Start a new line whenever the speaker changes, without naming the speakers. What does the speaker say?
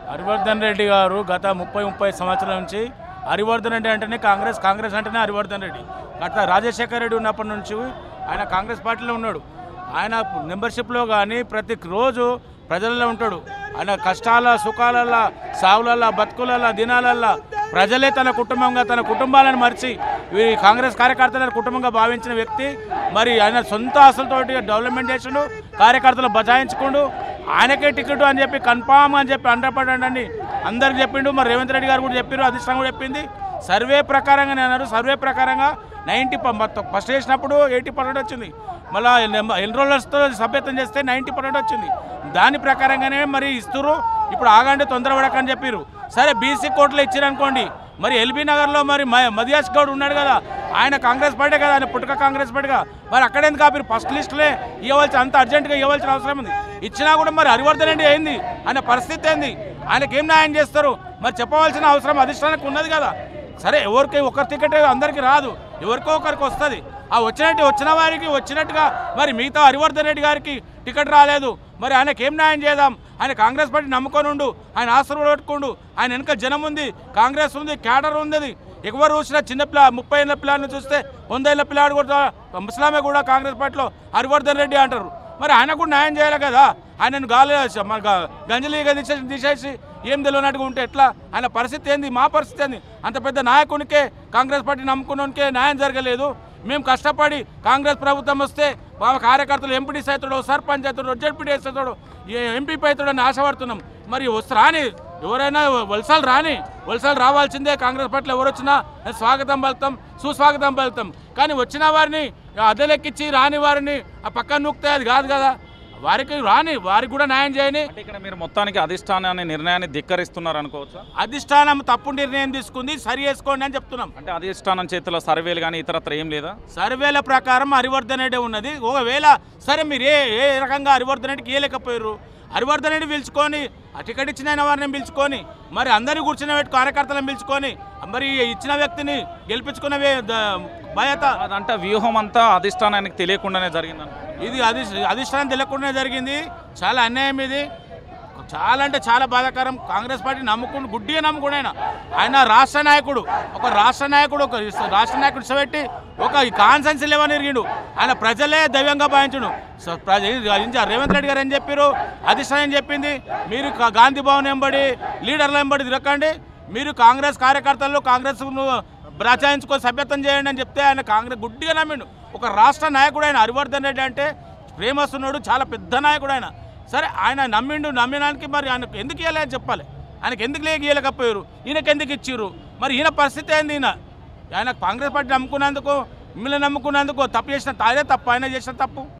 హరివర్ధన్ రెడ్డి గారు గత ముప్పై ముప్పై సంవత్సరాల నుంచి హరివర్ధన్ రెడ్డి అంటేనే కాంగ్రెస్ కాంగ్రెస్ అంటేనే హరివర్ధన్ రెడ్డి గత రాజశేఖర రెడ్డి ఉన్నప్పటి నుంచి ఆయన కాంగ్రెస్ పార్టీలో ఉన్నాడు ఆయన మెంబర్షిప్లో కానీ ప్రతి రోజు ప్రజల్లో ఉంటాడు ఆయన కష్టాల సుఖాలల్లా సావులల్లా బతుకులల్లా దినాలల్లా ప్రజలే తన కుటుంబంగా తన కుటుంబాలను మరిచి ఈ కాంగ్రెస్ కార్యకర్తలను కుటుంబంగా భావించిన వ్యక్తి మరి ఆయన సొంత ఆశలతోటి డెవలప్మెంట్ చేసిండు కార్యకర్తలు బజాయించుకుండు ఆయనకే టికెట్ అని చెప్పి కన్ఫామ్ అని చెప్పి అండపడండి అని అందరికి చెప్పిండు మరి రేవంత్ రెడ్డి గారు కూడా చెప్పారు అధిష్టానం కూడా చెప్పింది సర్వే ప్రకారంగానే అన్నారు సర్వే ప్రకారంగా నైంటీ మొత్తం ఫస్ట్ వేసినప్పుడు ఎయిటీ పర్సెంట్ వచ్చింది మళ్ళీ ఎన్రోలర్స్తో సభ్యత్వం చేస్తే నైంటీ పర్సెంట్ వచ్చింది దాని ప్రకారంగానే మరి ఇస్తురు ఇప్పుడు ఆగండి తొందరపడకని చెప్పారు సరే బీసీ కోర్టులో ఇచ్చారనుకోండి మరి ఎల్బీ నగర్లో మరి మ- మదియాస్ గౌడ్ ఉన్నాడు కదా ఆయన కాంగ్రెస్ పార్టీ కదా ఆయన పుట్టుక కాంగ్రెస్ పార్టీగా మరి అక్కడేందుకు ఆపిరు ఫస్ట్ లిస్టులే ఇవ్వాల్సి అంత అర్జెంటుగా ఇవ్వాల్సిన అవసరం ఉంది ఇచ్చినా కూడా మరి హరివర్ధన్ రెడ్డి ఏంది ఆయన పరిస్థితి ఏంది ఆయనకి ఏం న్యాయం చేస్తారు మరి చెప్పవలసిన అవసరం అధిష్టానానికి ఉన్నది కదా సరే ఎవరికి ఒకరి టికెట్ అందరికీ రాదు ఎవరికో ఒకరికి వస్తుంది ఆ వచ్చినట్టు వచ్చిన వారికి వచ్చినట్టుగా మరి మిగతా హరివర్ధన్ రెడ్డి గారికి టికెట్ రాలేదు మరి ఆయనకి ఏం న్యాయం చేద్దాం ఆయన కాంగ్రెస్ పార్టీ నమ్ముకొని ఉండు ఆయన ఆస్తులు పెట్టుకుండు ఆయన వెనక జనం ఉంది కాంగ్రెస్ ఉంది క్యాడర్ ఉంది ఎవరు చూసినా చిన్న పిల్ల ముప్పై ఏళ్ళ పిల్లాడిని చూస్తే వంద ఏళ్ళ పిల్లాడు కూడా ముస్లామే కూడా కాంగ్రెస్ పార్టీలో హరివర్ధన్ రెడ్డి అంటారు మరి ఆయన కూడా న్యాయం చేయాలి కదా ఆయనను గాలి మన గ- గంజలీగా తీసేసి తీసేసి ఏం తెలియనట్టుగా ఉంటే ఎట్లా ఆయన పరిస్థితి ఏంది మా పరిస్థితి ఏంది అంత పెద్ద నాయకునికే కాంగ్రెస్ పార్టీ నమ్ముకున్నకే న్యాయం జరగలేదు మేము కష్టపడి కాంగ్రెస్ ప్రభుత్వం వస్తే మా కార్యకర్తలు ఎంపీడీ అవుతాడు సర్పంచ్ అవుతాడు జడ్పీడీ అవుతాడు ఎంపీపీ అవుతాడు అని ఆశపడుతున్నాం మరి వస్తే రాని ఎవరైనా వలసలు రాని వలసలు రావాల్సిందే కాంగ్రెస్ పార్టీలో ఎవరు వచ్చినా స్వాగతం పలుకుతాం సుస్వాగతం పలుకుతాం కానీ వచ్చిన వారిని అద్దెలెక్కించి రాని వారిని ఆ పక్కన నూక్తే అది కాదు కదా వారికి రాని వారికి కూడా న్యాయం చేయని
అంటే ఇక్కడ మీరు మొత్తానికి అధిష్టానాన్ని నిర్ణయాన్ని ధిక్కరిస్తున్నారు అనుకోవచ్చా
అధిష్టానం తప్పు నిర్ణయం తీసుకుంది సరి చేసుకోండి అని చెప్తున్నాం
అంటే అధిష్టానం చేతిలో సర్వేలు కానీ ఇతరత్ర ఏం లేదా
సర్వేల ప్రకారం హరివర్ధన్ రెడ్డి ఉన్నది ఒకవేళ సరే మీరు ఏ ఏ రకంగా హరివర్ధన్ రెడ్డికి ఇవ్వలేకపోయారు హరివర్ధన్ రెడ్డి పిలుచుకొని ఆ టికెట్ ఇచ్చిన వారిని పిలుచుకొని మరి అందరినీ కూర్చుని పెట్టి కార్యకర్తలను పిలుచుకొని మరి ఇచ్చిన వ్యక్తిని గెలిపించుకునే బాధ్యత
అదంటే వ్యూహం అంతా అధిష్టానానికి తెలియకుండానే జరిగింది
ఇది అధి అధిష్టానం తెలియకుండానే జరిగింది చాలా అన్యాయం ఇది చాలా అంటే చాలా బాధాకరం కాంగ్రెస్ పార్టీ నమ్ముకుని గుడ్డిగా నమ్ముకుని ఆయన ఆయన రాష్ట్ర నాయకుడు ఒక రాష్ట్ర నాయకుడు ఒక ఇస్- రాష్ట్ర నాయకుడు ఇష్టపెట్టి ఒక కాన్సెన్స్ లెవెన్ ఎరిగిండు ఆయన ప్రజలే దైవంగా భావించుడు సో ప్రజ ఇంకా రేవంత్ రెడ్డి గారు ఏం చెప్పారు అధిష్టానం ఏం చెప్పింది మీరు కా- గాంధీ భవన్ ఎంబడి లీడర్ల ఎంబడి తిరగండి మీరు కాంగ్రెస్ కార్యకర్తలు కాంగ్రెస్ బ్రాచాయించుకొని సభ్యత్వం చేయండి అని చెప్తే ఆయన కాంగ్రెస్ గుడ్డిగా నమ్మిండు ఒక రాష్ట్ర నాయకుడు ఆయన హరివర్ధన్ రెడ్డి అంటే ప్రేమస్తున్నాడు చాలా పెద్ద నాయకుడు ఆయన సరే ఆయన నమ్మిండు నమ్మినానికి మరి ఆయనకు ఎందుకు ఇవ్వలే అని చెప్పాలి ఆయనకు ఎందుకు లేక ఇవ్వలేకపోయారు ఈయనకి ఎందుకు ఇచ్చిర్రు మరి ఈయన పరిస్థితి ఏంది ఈయన ఆయన కాంగ్రెస్ పార్టీ నమ్ముకున్నందుకు మిమ్మల్ని నమ్ముకున్నందుకు తప్పు చేసిన తానే తప్పు ఆయన చేసిన తప్పు